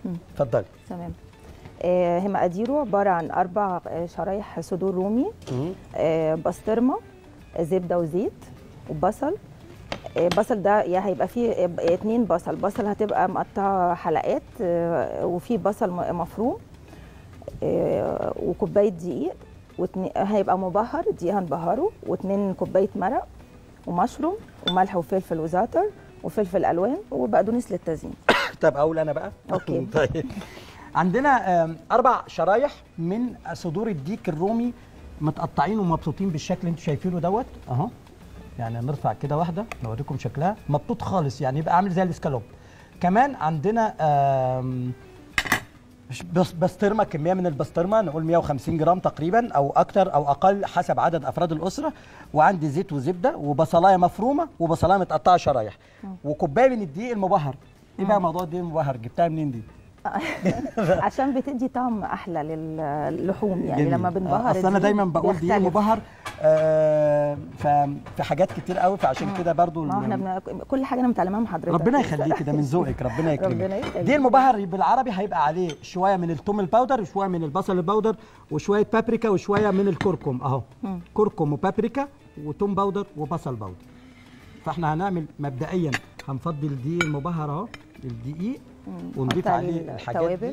اتفضلي تمام آه، هي مقاديره عباره عن اربع آه، شرايح صدور رومي مم. آه، بسطرمه آه، زبده وزيت وبصل آه، بصل ده يا هيبقى فيه آه، اتنين بصل بصل هتبقى مقطعه حلقات آه، وفي بصل م- مفروم آه، وكوبايه دقيق واتنين هيبقى مبهر دقيق هنبهره واتنين كوبايه مرق ومشروم وملح وفلفل وزعتر وفلفل الوان وبقدونس للتزيين طب اقول انا بقى أوكي. طيب عندنا آم، اربع شرايح من صدور الديك الرومي متقطعين ومبسوطين بالشكل اللي انتوا شايفينه دوت اهو يعني نرفع كده واحده نوريكم شكلها مبطوط خالص يعني يبقى عامل زي الاسكالوب كمان عندنا آم، مش- بس بسطرمه كميه من البسطرمه نقول 150 جرام تقريبا او اكتر او اقل حسب عدد افراد الاسره وعندي زيت وزبده وبصلايه مفرومه وبصلايه متقطعه شرايح وكوبايه من الدقيق المبهر ايه بقى موضوع الدقيق المبهر جبتها منين دي عشان بتدي طعم احلى للحوم يعني جميل. لما آه، بنبهر اصل انا الدقيق دايما بقول دقيق بيختلف. مبهر آه ف- في حاجات كتير قوي فعشان كده برضو ما هو احنا ال- بن... كل حاجه انا متعلمها من حضرتك ربنا يخليك ده من ذوقك ربنا يكرمك ربنا يخليك. دي المبهر بالعربي هيبقى عليه شويه من الثوم الباودر وشويه من البصل الباودر وشويه بابريكا وشويه من الكركم اهو كركم وبابريكا وثوم باودر وبصل باودر فاحنا هنعمل مبدئيا هنفضي الدقيق المبهر اهو الدقيق ونضيف نحط عليه الحاجات التوابل دي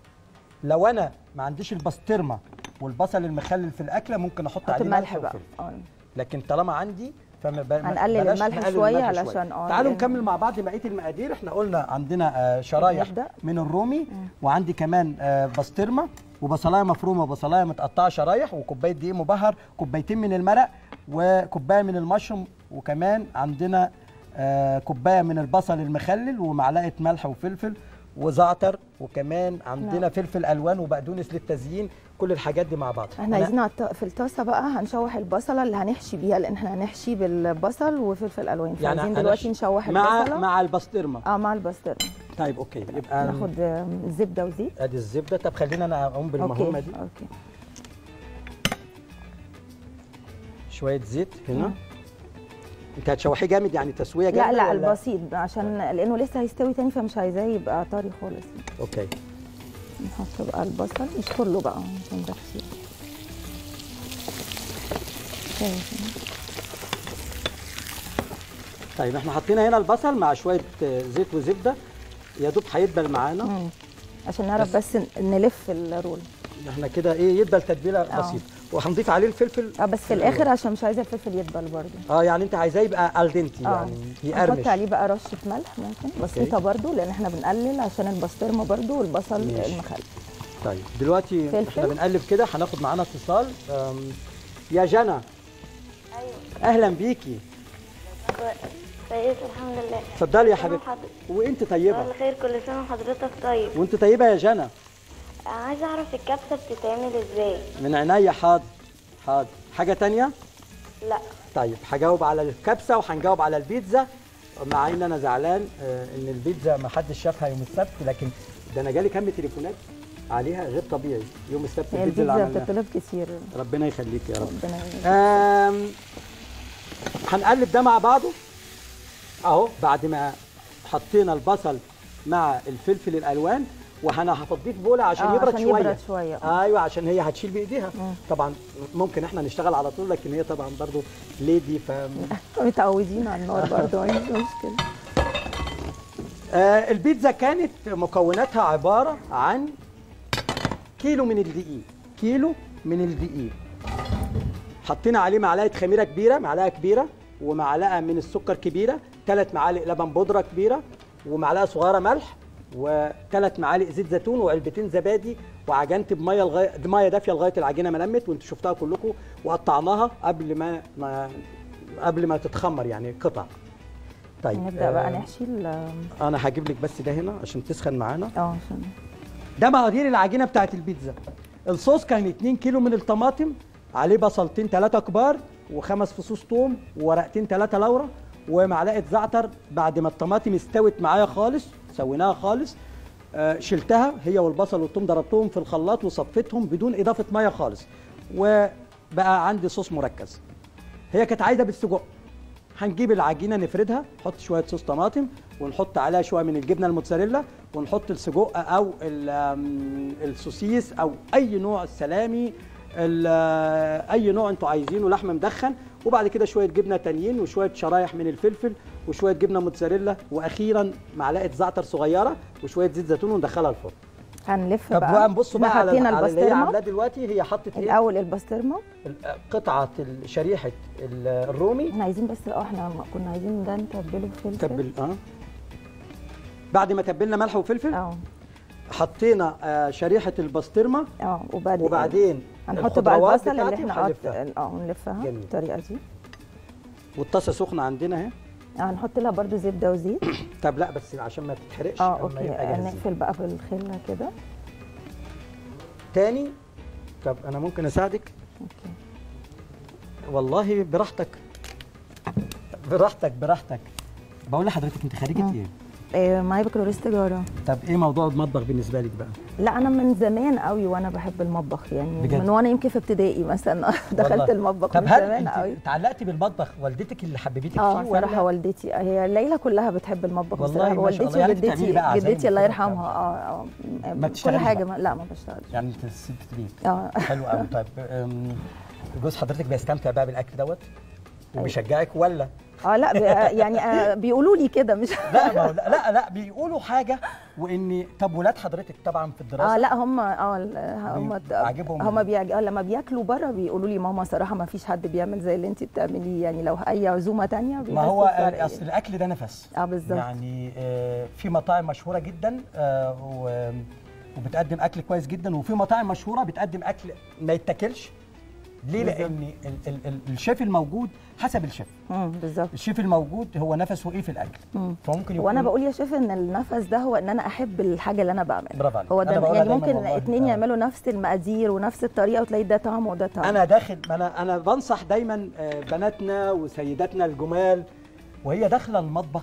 لو انا ما عنديش البسطرمه والبصل المخلل في الاكله ممكن احط حط عليه ملح بقى وفلفل. آه. لكن طالما عندي فما ب... هنقلل بلاش الملح نقلل شوية الملح علشان اه تعالوا لأن- نكمل مع بعض بقيه المقادير احنا قلنا عندنا آه، شرايح نبدأ. من الرومي وعندي كمان آه، بسطرمه وبصلايه مفرومه وبصلايه متقطعه شرايح وكوبايه دقيق مبهر كوبايتين من المرق وكوبايه من المشروم وكمان عندنا آه، كوبايه من البصل المخلل ومعلقه ملح وفلفل وزعتر وكمان عندنا نعم. فلفل الوان وبقدونس للتزيين كل الحاجات دي مع بعض احنا أنا- عايزين على الط- في الطاسه بقى هنشوح البصله اللي هنحشي بيها لان احنا هنحشي بالبصل وفلفل الوان يعني فعايزين أنا دلوقتي ش- نشوح مع البصله مع البسطرمه اه مع البسطرمه طيب اوكي يبقى ناخد آم، زبده وزيت ادي الزبده طب خلينا انا اقوم بالمهمه اوكي دي اوكي شويه زيت هنا انت هتشوحيه جامد يعني تسويه لا جامده لا ولا؟ البسيط عشان لانه لسه هيستوي تاني فمش عايزاه يبقى طري خالص اوكي نحط بقى البصل مش كله بقى عشان ده كتير شايف؟ طيب احنا حاطين هنا البصل مع شويه آه، زيت وزبده يا دوب هيدبل معانا مم. عشان نعرف بس ن- نلف الرول احنا كده ايه يدبل تتبيله آه. بسيطه وهنضيف عليه الفلفل اه بس في الاخر عشان مش عايزه الفلفل يدبل برضه اه يعني انت عايزاه يبقى الدنتي اه يعني يقرمش نحط عليه بقى رشه ملح ممكن بسيطه برضو لان احنا بنقلل عشان البسطرمه برضو والبصل ماشي. المخلل طيب دلوقتي فلفل. احنا بنقلب كده هناخد معانا اتصال آم، يا جنى ايوه اهلا بيكي كويس الحمد لله اتفضلي يا سنة حبيبتي وحضرتك وانت طيبه الخير كل سنه وحضرتك طيب وانت طيبه يا جنى عايزه اعرف الكبسه بتتعمل ازاي من عينيا حاضر حاضر حاجه تانية لا طيب هجاوب على الكبسه وهنجاوب على البيتزا مع ان انا زعلان آه، ان البيتزا ما حدش شافها يوم السبت لكن ده انا جالي كم تليفونات عليها غير طبيعي يوم السبت هي البيتزا اللي البيتزا عملناها بتطلب كتير ربنا يخليك يا رب ربنا يخليك. آم، هنقلب ده مع بعضه اهو بعد ما حطينا البصل مع الفلفل الالوان وهنا هفضيه في بوله عشان آه، يبرد عشان شويه يبرد شوية، آه. ايوه عشان هي هتشيل بايديها مم. طبعا ممكن احنا نشتغل على طول لكن هي طبعا برضو ليدي ف متعودين على النار برضو مفيش مشكله آه البيتزا كانت مكوناتها عباره عن كيلو من الدقيق كيلو من الدقيق حطينا عليه معلقه خميره كبيره معلقه كبيره ومعلقه من السكر كبيره ثلاث معالق لبن بودره كبيره ومعلقه صغيره ملح وثلاث معالق زيت زيتون وعلبتين زبادي وعجنت بميه لغايه ميه دافيه لغايه العجينه ما لمت وانتوا شفتها كلكم وقطعناها قبل ما, ما قبل ما تتخمر يعني قطع طيب نبدا بقى آه، نحشي ال- انا هجيب لك بس ده هنا عشان تسخن معانا اه عشان ده مقادير العجينه بتاعت البيتزا الصوص كان 2 كيلو من الطماطم عليه بصلتين ثلاثه كبار وخمس فصوص ثوم وورقتين ثلاثه لورا ومعلقه زعتر بعد ما الطماطم استوت معايا خالص سويناها خالص آه، شلتها هي والبصل والثوم ضربتهم في الخلاط وصفيتهم بدون اضافه ميه خالص وبقى عندي صوص مركز هي كانت عايزه بالسجق هنجيب العجينه نفردها نحط شويه صوص طماطم ونحط عليها شويه من الجبنه الموتزاريلا ونحط السجق او ال- آم، السوسيس او اي نوع السلامي ال- آه، اي نوع انتوا عايزينه لحم مدخن وبعد كده شويه جبنه تانيين وشويه شرايح من الفلفل وشويه جبنه موتزاريلا واخيرا معلقه زعتر صغيره وشويه زيت زيتون وندخلها الفرن هنلف طب بقى بقى نبص احنا بقى على حاطين على اللي هي عاملاه البسطرمه دلوقتي هي حطت ايه الاول البسطرمه ال- قطعه ال- شريحه ال- الرومي احنا عايزين بس اه احنا كنا عايزين ده نتبله بفلفل تبل اه بعد ما تبلنا ملح وفلفل اه حطينا آه شريحه البسطرمه اه وبعدين وبعدين هنحط بقى الخضروات البصل اللي بتاعتي احنا وهلفها. قط- اه نلفها جميل. بالطريقه دي والطاسه سخنه عندنا اهي اه هنحط لها برده زبده وزيت طب لا بس عشان ما تتحرقش اه أما اوكي يبقى آه، جاهزين. نقفل بقى بالخله كده تاني طب انا ممكن اساعدك اوكي والله براحتك براحتك براحتك بقول لحضرتك انت خريجه ايه آه معايا بكالوريوس تجاره طب ايه موضوع المطبخ بالنسبه لك بقى لا انا من زمان قوي وانا بحب المطبخ يعني بجد؟ من وانا يمكن في ابتدائي مثلا دخلت والله. المطبخ طب من هل زمان انت قوي اتعلقتي بالمطبخ والدتك اللي حببتك اه فيه ولا صراحه والدتي هي العيله كلها بتحب المطبخ والله بصراحه ما شاء الله. والدتي يعني انت وجدتي بتعملي بقى عزايم جدتي الله وكده يرحمها وبتاع. اه اه ما كل بتشتغليش حاجه بقى. ما لا ما بشتغلش يعني انت سبت بيت اه حلو قوي طيب أم، جوز حضرتك بيستمتع بقى بالاكل دوت وبيشجعك ولا اه لا بي- يعني آه بيقولوا لي كده مش لا ما هو لا لا, لا بيقولوا حاجه وان طب ولاد حضرتك طبعا في الدراسه اه لا هم اه ال- هم بي- عاجبهم هم بيعج... آه لما بياكلوا بره بيقولوا لي ماما صراحه ما فيش حد بيعمل زي اللي انت بتعمليه يعني لو اي عزومه تانية ما بيحسوا هو بفرق اصل الاكل ده نفس اه بالظبط يعني آه، في مطاعم مشهوره جدا آه، و- وبتقدم اكل كويس جدا وفي مطاعم مشهوره بتقدم اكل ما يتاكلش ليه بالظبط. لان ال ال ال الشيف الموجود حسب الشيف امم بالظبط الشيف الموجود هو نفسه ايه في الاكل مم. فممكن يكون وانا بقول يا شيف ان النفس ده هو ان انا احب الحاجه اللي انا بعملها برافو عليك. هو أنا ده بقولها يعني دايماً ممكن والله. اتنين آه. يعملوا نفس المقادير ونفس الطريقه وتلاقي ده طعم وده طعم انا داخل انا انا بنصح دايما آه، بناتنا وسيداتنا الجمال وهي داخله المطبخ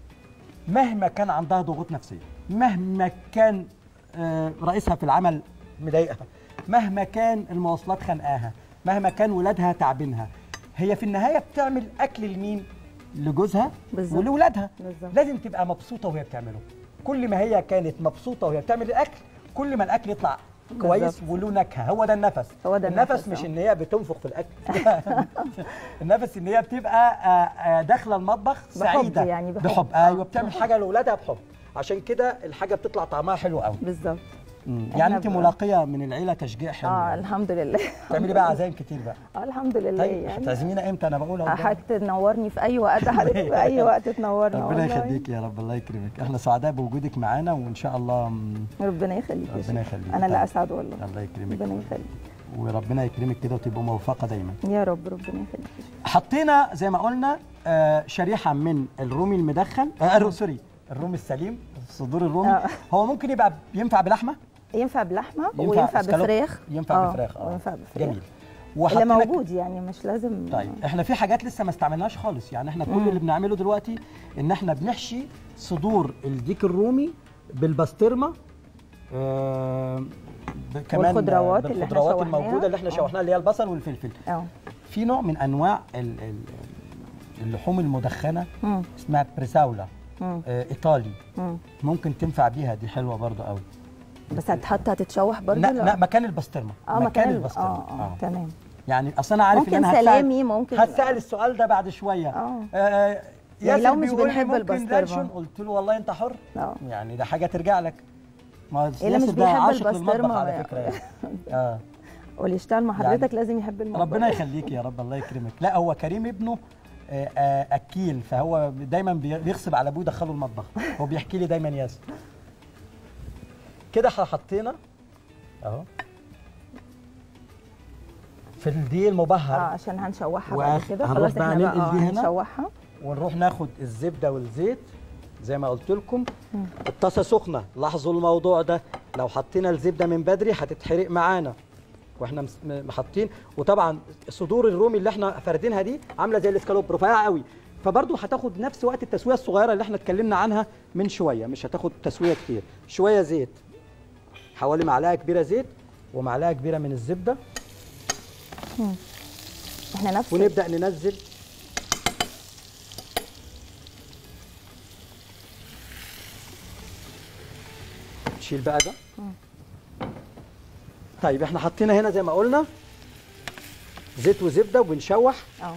مهما كان عندها ضغوط نفسيه مهما كان آه، رئيسها في العمل مضايقها مهما كان المواصلات خانقاها مهما كان ولادها تعبينها هي في النهايه بتعمل اكل لمين لجوزها بالظبط. ولولادها بالظبط. لازم تبقى مبسوطه وهي بتعمله كل ما هي كانت مبسوطه وهي بتعمل الاكل كل ما الاكل يطلع كويس بالظبط. وله نكهه هو ده النفس هو ده النفس النفس، مش آه. ان هي بتنفخ في الاكل النفس ان هي بتبقى آه، آه، داخله المطبخ بحب سعيده يعني، بحب. بحب آه. ايوه بتعمل حاجه لاولادها بحب عشان كده الحاجه بتطلع طعمها حلو قوي بالظبط يعني إحنا انت بقى- ملاقيه من العيله تشجيع حلو اه يعني. الحمد لله تعملي بقى عزايم كتير بقى اه الحمد لله طيب يعني هتعزمينا امتى انا بقول اهو حضرتك تنورني في اي وقت حضرتك في اي وقت تنورنا ربنا والله. يخليك يا رب الله يكرمك احنا سعداء بوجودك معانا وان شاء الله مم، ربنا يخليك يا ربنا شيخ. يخليك. انا اللي طيب. اسعد والله الله يكرمك ربنا يخليك وربنا يكرمك كده وتبقوا موفقه دايما يا رب ربنا يخليك يا شيخ. حطينا زي ما قلنا آه، شريحه من الرومي المدخن آه الرو- سوري الرومي السليم صدور الرومي آه. هو ممكن يبقى ينفع بلحمه ينفع بلحمه وينفع اسكالوب؟ بفراخ ينفع آه، بفراخ اه وينفع بفراخ جميل اللي وحطينا موجود يعني مش لازم طيب احنا في حاجات لسه ما استعملناش خالص يعني احنا كل اللي بنعمله دلوقتي ان احنا بنحشي صدور الديك الرومي بالبسطرمه آه ب- كمان والخضروات اللي احنا بالخضروات شوحناها. الموجوده اللي احنا آه. شوحناها اللي هي البصل والفلفل اه في نوع من انواع ال- ال- اللحوم المدخنه مم. اسمها بريساولا مم. آه ايطالي مم. ممكن تنفع بيها دي حلوه برضو قوي بس هتحط هتتشوح برضه لا لا مكان البسطرمه اه مكان ال- البسطرمه اه اه تمام يعني اصل انا عارف ممكن ان انا هتسأل- سلامي، ممكن- هتسال السؤال ده بعد شويه آه. آه يعني ياسر لو مش بيقول لي بنحب ممكن البسطرمة. لانشون قلت له والله انت حر اه يعني ده حاجه ترجع لك ما اللي ياسر مش ده بيحب عاشق البسطرمة للمطبخ على ما- فكره يعني. اه واللي يشتغل مع يعني حضرتك لازم يحب المطبخ ربنا يخليك يا رب الله يكرمك لا هو كريم ابنه آه، آه، اكيل فهو دايما بي- بيغصب على ابوه يدخله المطبخ هو بيحكي لي دايما ياسر كده احنا حطينا اهو في الدقيق اه المبهر عشان هنشوحها وآخ- بعد كده هنروح خلاص بقى احنا بقى ننقل آه دي هنا. هنشوحها ونروح ناخد الزبده والزيت زي ما قلت لكم الطاسه سخنه لاحظوا الموضوع ده لو حطينا الزبده من بدري هتتحرق معانا واحنا مس- م- حاطين وطبعا صدور الرومي اللي احنا فاردينها دي عامله زي الاسكالوب رفيعه قوي فبرضه هتاخد نفس وقت التسويه الصغيره اللي احنا اتكلمنا عنها من شويه مش هتاخد تسويه كتير شويه زيت حوالي معلقه كبيره زيت ومعلقه كبيره من الزبده احنا نفس ونبدا ننزل نشيل بقى ده طيب احنا حطينا هنا زي ما قلنا زيت وزبده وبنشوح اه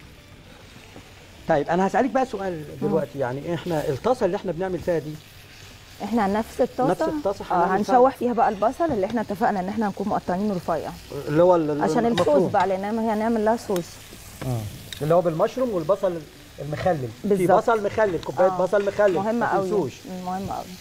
طيب انا هسالك بقى سؤال دلوقتي يعني احنا الطاسه اللي احنا بنعمل فيها دي احنا نفس الطاسه نفس الطاسة اه هنعمل هنشوح فيها بقى البصل اللي احنا اتفقنا ان احنا هنكون مقطعينه رفيع اللي هو ال- عشان المفروم. الصوص بقى لان هي هنعمل لها صوص اللي هو بالمشروم والبصل المخلل في بالظبط. بصل مخلل كوبايه آه. بصل مخلل مهمه ما قوي تنسوش مهمه قوي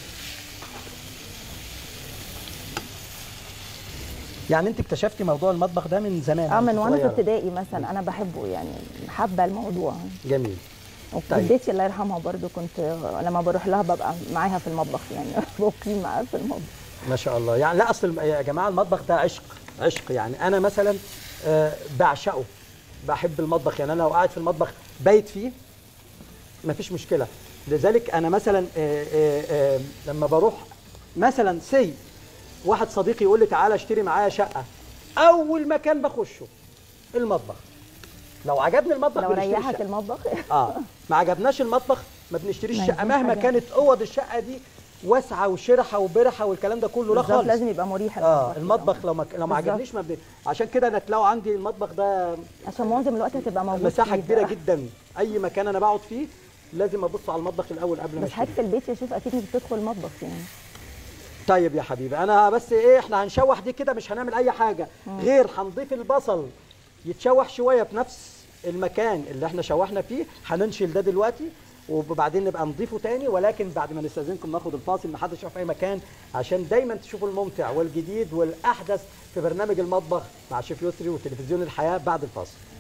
يعني انت اكتشفتي موضوع المطبخ ده من زمان اه وانت من وانا في صغيرة. ابتدائي مثلا انا بحبه يعني حابه الموضوع جميل طيب. وجدتي الله يرحمها برضو كنت لما بروح لها ببقى معاها في المطبخ يعني بقيم معاها في المطبخ ما شاء الله يعني لا اصل يا جماعه المطبخ ده عشق عشق يعني انا مثلا آه، بعشقه بحب المطبخ يعني انا لو قاعد في المطبخ بايت فيه ما فيش مشكله لذلك انا مثلا آه، آه، آه، لما بروح مثلا سي واحد صديقي يقول لي تعالى اشتري معايا شقه اول مكان بخشه المطبخ لو عجبني المطبخ لو بنشتري ريحت الشقة. المطبخ اه ما عجبناش المطبخ ما بنشتريش ما شقه دي مهما حاجة. كانت اوض الشقه دي واسعه وشرحه وبرحه والكلام ده كله لا بالظبط خالص لازم يبقى مريح اه المطبخ لو ما لو ما بالظبط. عجبنيش ما بن... عشان كده انا تلاقوا عندي المطبخ ده عشان معظم الوقت هتبقى موجود مساحه فيه كبيره بقى. جدا اي مكان انا بقعد فيه لازم ابص على المطبخ الاول قبل ما بس حضرتك اشتري في البيت يا شوف اكيد مش بتدخل المطبخ يعني طيب يا حبيبي انا بس ايه احنا هنشوح دي كده مش هنعمل اي حاجه غير هنضيف البصل يتشوح شويه في نفس المكان اللي احنا شوحنا فيه هننشل ده دلوقتي وبعدين نبقى نضيفه تاني ولكن بعد ما نستاذنكم ناخد الفاصل ما حدش يقف في اي مكان عشان دايما تشوفوا الممتع والجديد والاحدث في برنامج المطبخ مع شيف يسري وتلفزيون الحياه بعد الفاصل